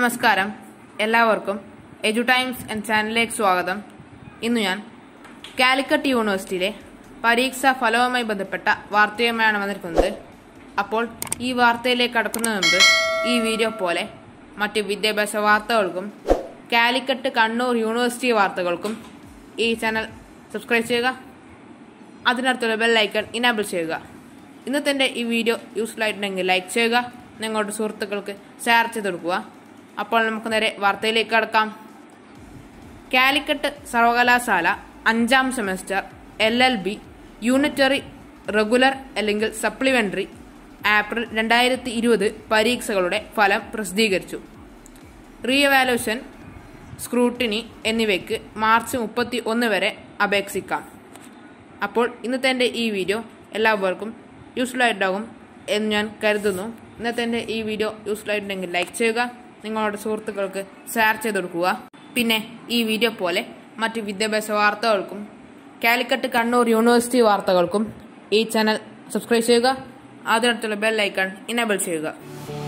നമസ്കാരം എല്ലാവർക്കും എജു ടൈംസ് എന്ന ചാനലിലേക്ക് സ്വാഗതം ഇന്ന് ഞാൻ കാലിക്കറ്റ് യൂണിവേഴ്സിറ്റിയിലെ പരീക്ഷാ ഫലവുമായി ബന്ധപ്പെട്ട വാർത്തയുമായാണ് വന്നിരിക്കുന്നത് അപ്പോൾ ഈ വാർത്തയിലേക്ക് കടക്കുന്നതിന് മുമ്പ് ഈ വീഡിയോ പോലെ മറ്റ് വിദ്യാഭ്യാസ വാർത്തകൾക്കും കാലിക്കറ്റ് കണ്ണൂർ യൂണിവേഴ്സിറ്റി വാർത്തകൾക്കും ഈ ചാനൽ സബ്സ്ക്രൈബ് ചെയ്യുക അതിനടുത്തുള്ള ബെൽ ഐക്കൺ ഇനാബിൾ ചെയ്യുക ഇന്നത്തെ എൻ്റെ ഈ വീഡിയോ യൂസ്ഫുൾ ആയിട്ടുണ്ടെങ്കിൽ ലൈക്ക് ചെയ്യുക നിങ്ങളുടെ സുഹൃത്തുക്കൾക്ക് ഷെയർ ചെയ്ത് കൊടുക്കുക അപ്പോൾ നമുക്ക് നേരെ വാർത്തയിലേക്ക് കടക്കാം കാലിക്കറ്റ് സർവകലാശാല അഞ്ചാം സെമസ്റ്റർ എൽ എൽ ബി യൂണിറ്ററി റെഗുലർ അല്ലെങ്കിൽ സപ്ലിമെന്ററി ഏപ്രിൽ രണ്ടായിരത്തി ഇരുപത് പരീക്ഷകളുടെ ഫലം പ്രസിദ്ധീകരിച്ചു റീഎവാലുവേഷൻ സ്ക്രൂട്ടിനി എന്നിവയ്ക്ക് മാർച്ച് മുപ്പത്തി ഒന്ന് വരെ അപേക്ഷിക്കാം അപ്പോൾ ഇന്നത്തെ എൻ്റെ ഈ വീഡിയോ എല്ലാവർക്കും യൂസ്ഫുൾ ആയിട്ടുണ്ടാകും എന്ന് ഞാൻ കരുതുന്നു ഇന്നത്തെ എൻ്റെ ഈ വീഡിയോ യൂസ്ഫുൾ ആയിട്ടുണ്ടെങ്കിൽ ലൈക്ക് ചെയ്യുക നിങ്ങളുടെ സുഹൃത്തുക്കൾക്ക് ഷെയർ ചെയ്ത് കൊടുക്കുക പിന്നെ ഈ വീഡിയോ പോലെ മറ്റ് വിദ്യാഭ്യാസ വാർത്തകൾക്കും കാലിക്കറ്റ് കണ്ണൂർ യൂണിവേഴ്സിറ്റി വാർത്തകൾക്കും ഈ ചാനൽ സബ്സ്ക്രൈബ് ചെയ്യുക അതിനടുത്തുള്ള ബെൽ ഐക്കൺ ഇനേബിൾ ചെയ്യുക